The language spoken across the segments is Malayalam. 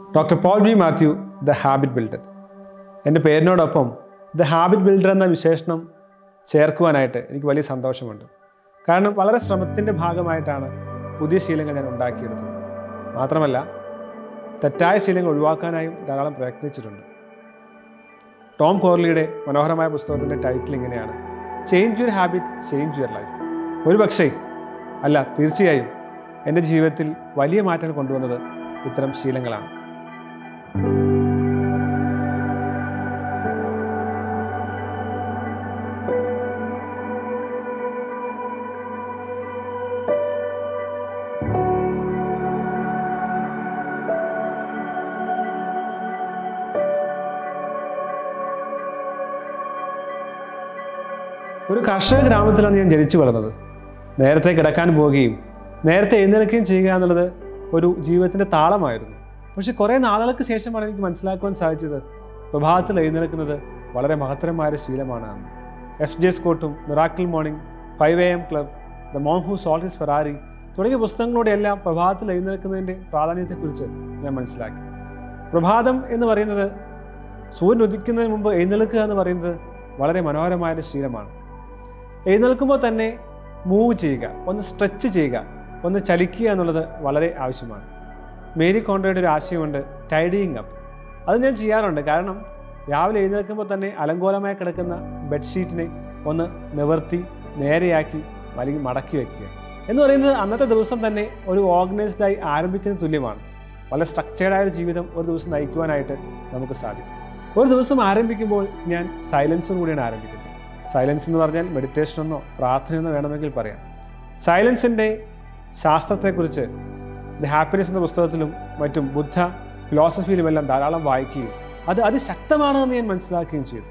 Doctor Paul G Mathew the habit builder എൻ്റെ പേരിനോടൊപ്പം ദ ഹാബിറ്റ് ബിൽഡർ എന്ന വിശേഷണം ചേർക്കുവാനായിട്ട് എനിക്ക് വലിയ സന്തോഷമുണ്ട് കാരണം വളരെ ശ്രമത്തിൻ്റെ ഭാഗമായിട്ടാണ് പുതിയ ശീലങ്ങൾ ഞാൻ ഉണ്ടാക്കിയെടുത്തത് മാത്രമല്ല തെറ്റായ ശീലങ്ങൾ ഒഴിവാക്കാനായും ധാരാളം പ്രയത്നിച്ചിട്ടുണ്ട് ടോം കോർലിയുടെ മനോഹരമായ പുസ്തകത്തിൻ്റെ ടൈറ്റിൽ ഇങ്ങനെയാണ് change your habit change your life ഒരു പക്ഷേ അല്ല തീർച്ചയായും എൻ്റെ ജീവിതത്തിൽ വലിയ മാറ്റങ്ങൾ കൊണ്ടുവന്നത് ഇത്തരം ശീലങ്ങളാണ് ഒരു കർഷക ഗ്രാമത്തിലാണ് ഞാൻ ജനിച്ചു വളർന്നത് നേരത്തെ കിടക്കാൻ പോവുകയും നേരത്തെ എഴുന്നേൽക്കുകയും ചെയ്യുക എന്നുള്ളത് ഒരു ജീവിതത്തിൻ്റെ താളമായിരുന്നു പക്ഷെ കുറേ നാളുകൾക്ക് ശേഷമാണ് എനിക്ക് മനസ്സിലാക്കുവാൻ സാധിച്ചത് പ്രഭാതത്തിൽ എഴുന്നേൽക്കുന്നത് വളരെ മഹത്തരമായ ഒരു ശീലമാണ് എന്ന്. എഫ് ജെ സ്കോട്ടും miracle morning five A M club the monk who sold his Ferrari തുടങ്ങിയ പുസ്തകങ്ങളോടെല്ലാം പ്രഭാതത്തിൽ എഴുന്നേൽക്കുന്നതിൻ്റെ പ്രാധാന്യത്തെക്കുറിച്ച് ഞാൻ മനസ്സിലാക്കി പ്രഭാതം എന്ന് പറയുന്നത് സൂര്യൻ ഉദിക്കുന്നതിന് മുമ്പ് എഴുന്നേൽക്കുക എന്ന് പറയുന്നത് വളരെ മനോഹരമായ ഒരു ശീലമാണ് എഴുന്നേൽക്കുമ്പോൾ തന്നെ മൂവ് ചെയ്യുക ഒന്ന് സ്ട്രെച്ച് ചെയ്യുക ഒന്ന് ചലിക്കുക എന്നുള്ളത് വളരെ ആവശ്യമാണ് മേരി കോൺട്രയുടെ ഒരു ആശയമുണ്ട് ടൈഡിയിങ് അപ്പ് അത് ഞാൻ ചെയ്യാറുണ്ട് കാരണം രാവിലെ എഴുന്നേൽക്കുമ്പോൾ തന്നെ അലങ്കോലമായി കിടക്കുന്ന ബെഡ്ഷീറ്റിനെ ഒന്ന് നിവർത്തി നേരെയാക്കി അല്ലെങ്കിൽ മടക്കി വയ്ക്കുക എന്ന് പറയുന്നത് അന്നത്തെ ദിവസം തന്നെ ഒരു ഓർഗനൈസ്ഡായി ആരംഭിക്കുന്ന തുല്യമാണ് വളരെ സ്ട്രക്ചേർഡായ ഒരു ജീവിതം ഒരു ദിവസം നയിക്കുവാനായിട്ട് നമുക്ക് സാധിക്കും ഒരു ദിവസം ആരംഭിക്കുമ്പോൾ ഞാൻ സൈലൻസോട് കൂടിയാണ് ആരംഭിക്കുന്നത് സൈലൻസ് എന്ന് പറഞ്ഞാൽ മെഡിറ്റേഷൻ എന്നോ പ്രാർത്ഥനയെന്നോ വേണമെങ്കിൽ പറയാം സൈലൻസിൻ്റെ ശാസ്ത്രത്തെക്കുറിച്ച് ദ ഹാപ്പിനെസ് എന്ന പുസ്തകത്തിലും മറ്റും ബുദ്ധ ഫിലോസഫിയിലുമെല്ലാം ധാരാളം വായിക്കുകയും അത് അതിശക്തമാണ് എന്ന് ഞാൻ മനസ്സിലാക്കുകയും ചെയ്തു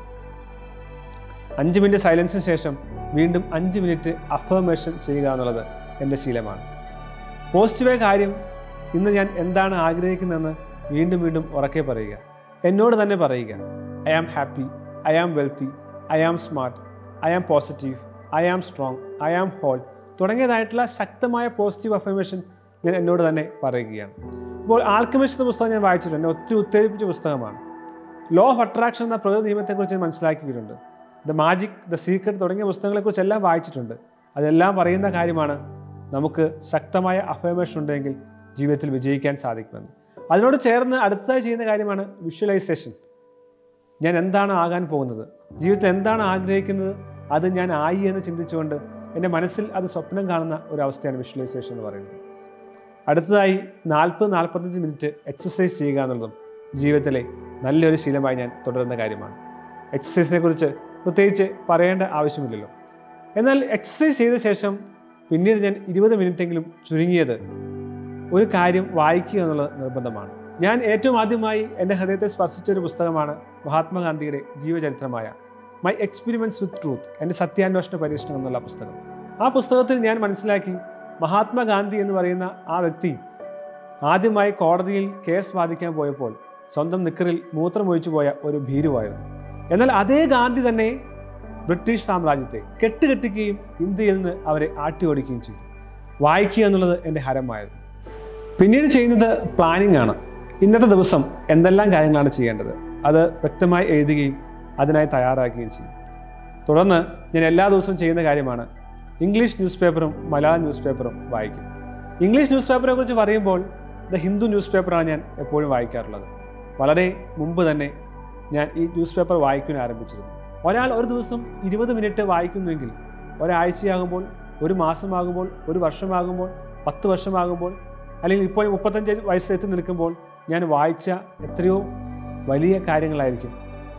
അഞ്ച് മിനിറ്റ് സൈലൻസിന് ശേഷം വീണ്ടും അഞ്ച് മിനിറ്റ് അഫർമേഷൻ ചെയ്യുക എന്നുള്ളത് എൻ്റെ ശീലമാണ് പോസിറ്റീവായ കാര്യം ഇന്ന് ഞാൻ എന്താണ് ആഗ്രഹിക്കുന്നതെന്ന് വീണ്ടും വീണ്ടും ഉറക്കെ പറയുക എന്നോട് തന്നെ പറയുക I am happy I am wealthy I am smart I am positive I am strong I am whole തുടങ്ങിയതായിട്ടുള്ള ശക്തമായ പോസിറ്റീവ് അഫർമേഷൻ ഞാൻ എന്നോട് തന്നെ പറയുകയാണ് ഇപ്പോൾ ആൽക്കമിസ്റ്റ് എന്ന പുസ്തകം ഞാൻ വായിച്ചിട്ടുണ്ട് എന്നെ ഒത്തിരി ഉത്തേജിപ്പിച്ച പുസ്തകമാണ് ലോ ഓഫ് അട്രാക്ഷൻ എന്ന പ്രകൃതി നിയമത്തെക്കുറിച്ച് ഞാൻ മനസ്സിലാക്കിയിട്ടുണ്ട് ദ മാജിക് ദ സീക്രട്ട് തുടങ്ങിയ പുസ്തകങ്ങളെക്കുറിച്ചെല്ലാം വായിച്ചിട്ടുണ്ട് അതെല്ലാം പറയുന്ന കാര്യമാണ് നമുക്ക് ശക്തമായ അഫർമേഷൻ ഉണ്ടെങ്കിൽ ജീവിതത്തിൽ വിജയിക്കാൻ സാധിക്കുമെന്ന് അതിനോട് ചേർന്ന് അടുത്തതായി ചെയ്യുന്ന കാര്യമാണ് വിഷ്വലൈസേഷൻ ഞാൻ എന്താണ് ആകാൻ പോകുന്നത് ജീവിതത്തിൽ എന്താണ് ആഗ്രഹിക്കുന്നത് അത് ഞാൻ ആയി എന്ന് ചിന്തിച്ചുകൊണ്ട് എൻ്റെ മനസ്സിൽ അത് സ്വപ്നം കാണുന്ന ഒരു അവസ്ഥയാണ് വിഷ്വലൈസേഷൻ എന്ന് പറയുന്നത് അടുത്തതായി നാൽപ്പത് നാൽപ്പത്തഞ്ച് മിനിറ്റ് എക്സസൈസ് ചെയ്യുക എന്നുള്ളതും ജീവിതത്തിലെ നല്ലൊരു ശീലമായി ഞാൻ തുടരുന്ന കാര്യമാണ് എക്സസൈസിനെ കുറിച്ച് പ്രത്യേകിച്ച് പറയേണ്ട ആവശ്യമില്ലല്ലോ എന്നാൽ എക്സസൈസ് ചെയ്ത ശേഷം പിന്നീട് ഞാൻ ഇരുപത് മിനിറ്റെങ്കിലും ചുരുങ്ങിയത് ഒരു കാര്യം വായിക്കുക എന്നുള്ളത് നിർബന്ധമാണ് ഞാൻ ഏറ്റവും ആദ്യമായി എൻ്റെ ഹൃദയത്തെ സ്പർശിച്ച ഒരു പുസ്തകമാണ് മഹാത്മാഗാന്ധിയുടെ ജീവചരിത്രമായ മൈ എക്സ്പീരിമെൻസ് വിത്ത് ട്രൂത്ത് എൻ്റെ സത്യാന്വേഷണ പരീക്ഷണം എന്നുള്ള പുസ്തകം ആ പുസ്തകത്തിൽ ഞാൻ മനസ്സിലാക്കി മഹാത്മാഗാന്ധി എന്ന് പറയുന്ന ആ വ്യക്തി ആദ്യമായി കോടതിയിൽ കേസ് വാദിക്കാൻ പോയപ്പോൾ സ്വന്തം നിക്കറിൽ മൂത്രമൊഴിച്ചു പോയ ഒരു ഭീരുവായിരുന്നു എന്നാൽ അതേ ഗാന്ധി തന്നെ ബ്രിട്ടീഷ് സാമ്രാജ്യത്തെ കെട്ടുകെട്ടിക്കുകയും ഇന്ത്യയിൽ നിന്ന് അവരെ ആട്ടി ഓടിക്കുകയും ചെയ്തു വായിക്കുക എന്നുള്ളത് എൻ്റെ ഹരമായിരുന്നു പിന്നീട് ചെയ്യുന്നത് പ്ലാനിംഗ് ആണ് ഇന്നത്തെ ദിവസം എന്തെല്ലാം കാര്യങ്ങളാണ് ചെയ്യേണ്ടത് അത് വ്യക്തമായി എഴുതുകയും അതിനായി തയ്യാറാക്കുകയും ചെയ്യും തുടർന്ന് ഞാൻ എല്ലാ ദിവസവും ചെയ്യുന്ന കാര്യമാണ് ഇംഗ്ലീഷ് ന്യൂസ് പേപ്പറും മലയാളം ന്യൂസ് പേപ്പറും വായിക്കും ഇംഗ്ലീഷ് ന്യൂസ് പേപ്പറെ കുറിച്ച് പറയുമ്പോൾ ദ ഹിന്ദു ന്യൂസ് പേപ്പറാണ് ഞാൻ എപ്പോഴും വായിക്കാറുള്ളത് വളരെ മുമ്പ് തന്നെ ഞാൻ ഈ ന്യൂസ് പേപ്പർ വായിക്കാൻ ആരംഭിച്ചിരുന്നു ഒരാൾ ഒരു ദിവസം ഇരുപത് മിനിറ്റ് വായിക്കുന്നുവെങ്കിൽ ഒരാഴ്ചയാകുമ്പോൾ ഒരു മാസമാകുമ്പോൾ ഒരു വർഷമാകുമ്പോൾ പത്ത് വർഷമാകുമ്പോൾ അല്ലെങ്കിൽ ഇപ്പോൾ മുപ്പത്തഞ്ച് വയസ്സ് എത്തി നിൽക്കുമ്പോൾ ഞാൻ വായിച്ച എത്രയോ വലിയ കാര്യങ്ങളായിരിക്കും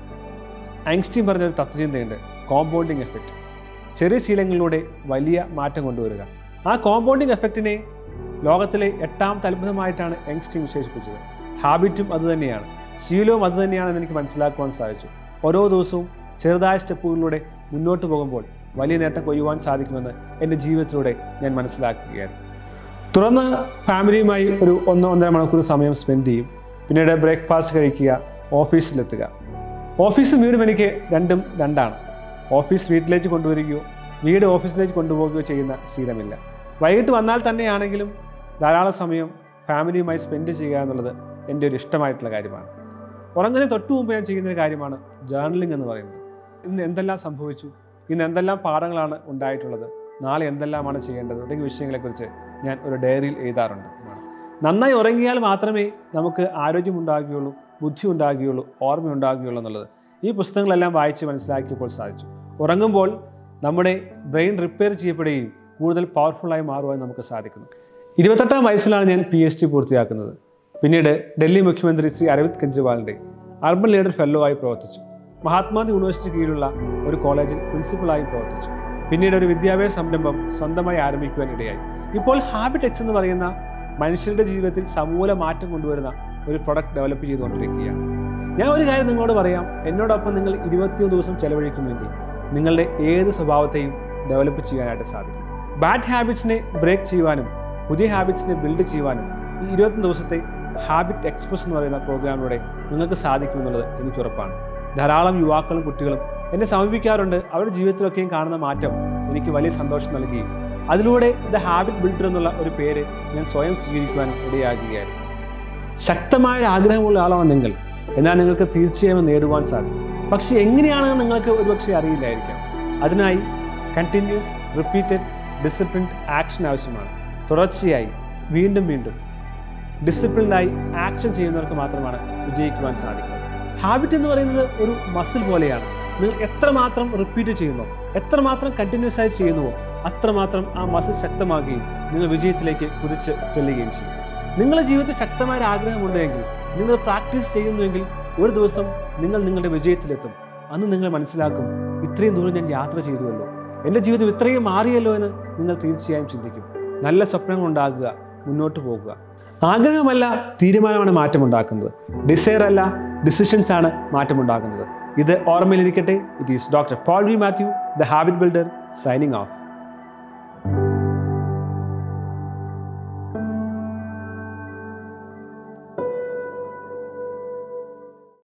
ഐൻസ്റ്റീൻ പറഞ്ഞൊരു തത്വചിന്തയുണ്ട് കോമ്പൗണ്ടിങ് എഫക്റ്റ് ചെറിയ ശീലങ്ങളിലൂടെ വലിയ മാറ്റം കൊണ്ടുവരിക ആ കോമ്പൗണ്ടിങ് എഫക്റ്റിനെ ലോകത്തിലെ എട്ടാമത്തെ അത്ഭുതമായിട്ടാണ് യങ്സ്റ്റീൻ വിശേഷിപ്പിച്ചത് ഹാബിറ്റും അതുതന്നെയാണ് ശീലവും അതുതന്നെയാണെന്ന് എനിക്ക് മനസ്സിലാക്കുവാൻ സാധിച്ചു ഓരോ ദിവസവും ചെറുതായ സ്റ്റെപ്പുകളിലൂടെ മുന്നോട്ട് പോകുമ്പോൾ വലിയ നേട്ടം കൊയ്യുവാൻ സാധിക്കുമെന്ന് എൻ്റെ ജീവിതത്തിലൂടെ ഞാൻ മനസ്സിലാക്കുകയാണ് തുടർന്ന് ഫാമിലിയുമായി ഒരു ഒന്ന് ഒന്നര മണിക്കൂർ സമയം സ്പെൻഡ് ചെയ്യും പിന്നീട് ബ്രേക്ക്ഫാസ്റ്റ് കഴിക്കുക ഓഫീസിലെത്തുക ഓഫീസും വീടും എനിക്ക് രണ്ടും രണ്ടാണ് ഓഫീസ് വീട്ടിലേക്ക് കൊണ്ടുവരികയോ വീട് ഓഫീസിലേക്ക് കൊണ്ടുപോവുകയോ ചെയ്യുന്ന ശീലമില്ല വൈകിട്ട് വന്നാൽ തന്നെയാണെങ്കിലും ധാരാളം സമയം ഫാമിലിയുമായി സ്പെൻഡ് ചെയ്യുക എന്നുള്ളത് എൻ്റെ ഒരു ഇഷ്ടമായിട്ടുള്ള കാര്യമാണ് ഉറങ്ങുന്നതിന് തൊട്ട് മുമ്പ് ഞാൻ ചെയ്യുന്ന ഒരു കാര്യമാണ് ജേർണലിംഗ് എന്ന് പറയുന്നത് ഇന്ന് എന്തെല്ലാം സംഭവിച്ചു ഇന്ന് എന്തെല്ലാം പാഠങ്ങളാണ് ഉണ്ടായിട്ടുള്ളത് നാളെ എന്തെല്ലാമാണ് ചെയ്യേണ്ടത് തുടങ്ങിയ വിഷയങ്ങളെക്കുറിച്ച് ഞാൻ ഒരു ഡയറിയിൽ എഴുതാറുണ്ട് നന്നായി ഉറങ്ങിയാൽ മാത്രമേ നമുക്ക് ആരോഗ്യമുണ്ടാകുകയുള്ളൂ ബുദ്ധി ഉണ്ടാകുകയുള്ളൂ ഓർമ്മ ഉണ്ടാകുകയുള്ളൂ എന്നുള്ളത് ഈ പുസ്തകങ്ങളെല്ലാം വായിച്ച് മനസ്സിലാക്കിയപ്പോൾ സാധിച്ചു ഉറങ്ങുമ്പോൾ നമ്മുടെ ബ്രെയിൻ റിപ്പയർ ചെയ്യപ്പെടുകയും കൂടുതൽ പവർഫുള്ളായി മാറുവാൻ നമുക്ക് സാധിക്കുന്നു ഇരുപത്തെട്ടാം വയസ്സിലാണ് ഞാൻ പി എച്ച് ഡി പൂർത്തിയാക്കുന്നത് പിന്നീട് ഡൽഹി മുഖ്യമന്ത്രി ശ്രീ അരവിന്ദ് കെജ്രിവാളിൻ്റെ അർബൻ ലീഡർ ഫെല്ലോ ആയി പ്രവർത്തിച്ചു മഹാത്മാഗാന്ധി യൂണിവേഴ്സിറ്റി കീഴിലുള്ള ഒരു കോളേജിൽ പ്രിൻസിപ്പളായി പ്രവർത്തിച്ചു പിന്നീട് ഒരു വിദ്യാഭ്യാസ സംരംഭം സ്വന്തമായി ആരംഭിക്കുവാൻ ഇടയായി ഇപ്പോൾ ഹാബിറ്റ് എക്സ് എന്ന് പറയുന്ന മനുഷ്യരുടെ ജീവിതത്തിൽ സമൂല മാറ്റം കൊണ്ടുവരുന്ന ഒരു പ്രൊഡക്റ്റ് ഡെവലപ്പ് ചെയ്തുകൊണ്ടിരിക്കുകയാണ് ഞാൻ ഒരു കാര്യം നിങ്ങളോട് പറയാം എന്നോടൊപ്പം നിങ്ങൾ ഇരുപത്തിയൊന്ന് ദിവസം ചെലവഴിക്കുമെങ്കിൽ നിങ്ങളുടെ ഏത് സ്വഭാവത്തെയും ഡെവലപ്പ് ചെയ്യാനായിട്ട് സാധിക്കും ബാഡ് ഹാബിറ്റ്സിനെ ബ്രേക്ക് ചെയ്യുവാനും പുതിയ ഹാബിറ്റ്സിനെ ബിൽഡ് ചെയ്യുവാനും ഈ ഇരുപത്തൊന്ന് ദിവസത്തെ ഹാബിറ്റ് എക്സ്പ്രസ് എന്ന് പറയുന്ന പ്രോഗ്രാമിലൂടെ നിങ്ങൾക്ക് സാധിക്കുമെന്നുള്ളത് എനിക്ക് ഉറപ്പാണ് ധാരാളം യുവാക്കളും കുട്ടികളും എന്നെ സമീപിക്കാറുണ്ട് അവരുടെ ജീവിതത്തിലൊക്കെയും കാണുന്ന മാറ്റം എനിക്ക് വലിയ സന്തോഷം നൽകുകയും അതിലൂടെ ദ ഹാബിറ്റ് ബിൽഡർ എന്നുള്ള ഒരു പേര് ഞാൻ സ്വയം സ്വീകരിക്കുവാനും ഇടയാകുകയായിരുന്നു ശക്തമായ ഒരു ആഗ്രഹമുള്ള ആളാണ് നിങ്ങൾ എന്നാൽ നിങ്ങൾക്ക് തീർച്ചയായും നേടുവാൻ സാധിക്കും പക്ഷെ എങ്ങനെയാണെന്ന് നിങ്ങൾക്ക് ഒരുപക്ഷെ അറിയില്ലായിരിക്കാം അതിനായി കണ്ടിന്യൂസ് റിപ്പീറ്റഡ് ഡിസിപ്ലിൻഡ് ആക്ഷൻ ആവശ്യമാണ് തുടർച്ചയായി വീണ്ടും വീണ്ടും ഡിസിപ്ലിൻഡായി ആക്ഷൻ ചെയ്യുന്നവർക്ക് മാത്രമാണ് വിജയിക്കുവാൻ സാധിക്കുന്നത് ഹാബിറ്റ് എന്ന് പറയുന്നത് ഒരു മസിൽ പോലെയാണ് നിങ്ങൾ എത്രമാത്രം റിപ്പീറ്റ് ചെയ്യുന്നോ എത്രമാത്രം കണ്ടിന്യൂസ് ആയി ചെയ്യുന്നുവോ അത്രമാത്രം ആ മസിൽ ശക്തമാകുകയും നിങ്ങൾ വിജയത്തിലേക്ക് കുതിച്ച് ചെല്ലുകയും ചെയ്യും നിങ്ങളുടെ ജീവിതത്തിൽ ശക്തമായ ഒരു ആഗ്രഹമുണ്ടെങ്കിൽ നിങ്ങൾ പ്രാക്ടീസ് ചെയ്യുന്നുവെങ്കിൽ ഒരു ദിവസം നിങ്ങൾ നിങ്ങളുടെ വിജയത്തിലെത്തും അന്ന് നിങ്ങൾ മനസ്സിലാക്കും ഇത്രയും ദൂരം ഞാൻ യാത്ര ചെയ്തുവല്ലോ എൻ്റെ ജീവിതം ഇത്രയും മാറിയല്ലോ എന്ന് നിങ്ങൾ തീർച്ചയായും ചിന്തിക്കും നല്ല സ്വപ്നങ്ങൾ ഉണ്ടാകുക മുന്നോട്ട് പോകുക ആഗ്രഹമല്ല തീരുമാനമാണ് മാറ്റമുണ്ടാക്കുന്നത് ഡിസയർ അല്ല ഡിസിഷൻസ് ആണ് മാറ്റമുണ്ടാക്കുന്നത് ഇത് ഓർമ്മയിലിരിക്കട്ടെ it is doctor Paul V Mathew the habit builder signing of